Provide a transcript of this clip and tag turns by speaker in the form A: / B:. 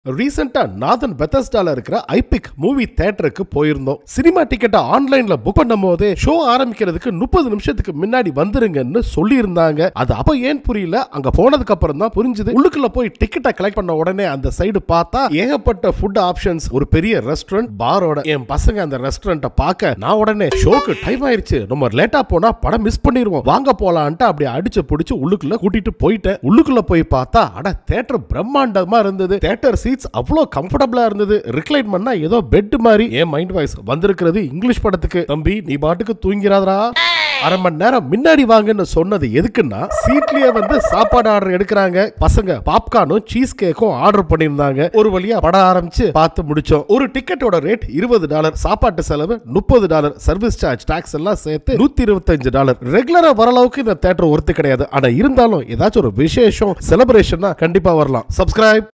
A: ரீசெண்டா நாதன் பெத்தஸ்டால இருக்கிற ஐபிக் மூவி தியேட்டருக்கு போயிருந்தோம் சினிமா டிக்கெட்டை ஆன்லைன்ல புக் பண்ணும் போதே ஷோ ஆரம்பிக்கிறதுக்கு முப்பது நிமிஷத்துக்கு முன்னாடி வந்துருங்கன்னு சொல்லி இருந்தாங்க அது அப்ப ஏன் புரியல அங்க போனதுக்கு அப்புறம் தான் புரிஞ்சுது உள்ளுக்குள்ள போய் டிக்கெட்டை கலெக்ட் பண்ண உடனே அந்த சைடு பார்த்தா ஏகப்பட்ட ஃபுட் ஆப்ஷன்ஸ் ஒரு பெரிய ரெஸ்டாரண்ட் பாரோட என் பசங்க அந்த ரெஸ்டாரண்ட்டை பார்க்க நான் உடனே ஷோக்கு டைம் ஆயிருச்சு ரொம்ப லேட்டா போனா படம் மிஸ் பண்ணிடுவோம் வாங்க போலான்ட்டு அப்படி அடிச்சு பிடிச்சு உள்ளுக்குள்ள கூட்டிட்டு போயிட்டேன் உள்ளுக்குள்ள போய் பார்த்தா அட தேட்டர் பிரம்மாண்டமா இருந்தது தேட்டர் சீட்ஸ் அவ்வளோ கம்ஃபர்டபுளா இருந்தது ரிக்ளைன் பண்ணா ஏதோ பெட் மாதிரி என் மைண்ட் வாய்ஸ் வந்திருக்கிறது இங்கிலீஷ் படத்துக்கு தம்பி நீ பாட்டுக்கு தூங்கிறாதரா அரை மணி நேரம் முன்னாடி வாங்கன்னு சொன்னது எதுக்குன்னா சீட்லயே வந்து சாப்பாடு ஆர்டர் எடுக்கிறாங்க பசங்க பாப்கார்னும் சீஸ் கேக்கும் ஆர்டர் பண்ணியிருந்தாங்க ஒரு வழியா படம் ஆரம்பிச்சு பார்த்து முடிச்சோம் ஒரு டிக்கெட்டோட ரேட் இருபது டாலர் சாப்பாட்டு செலவு முப்பது டாலர் சர்வீஸ் சார்ஜ் டாக்ஸ் எல்லாம் சேர்த்து நூத்தி இருபத்தஞ்சு டாலர் ரெகுலரா வர அளவுக்கு இந்த தேட்டர் ஒர்த்து கிடையாது ஆனா இருந்தாலும் ஏதாச்சும் ஒரு விசேஷம் செலிப்ரேஷன்னா கண்டிப்பா வரலாம் சப்ஸ்கிரைப்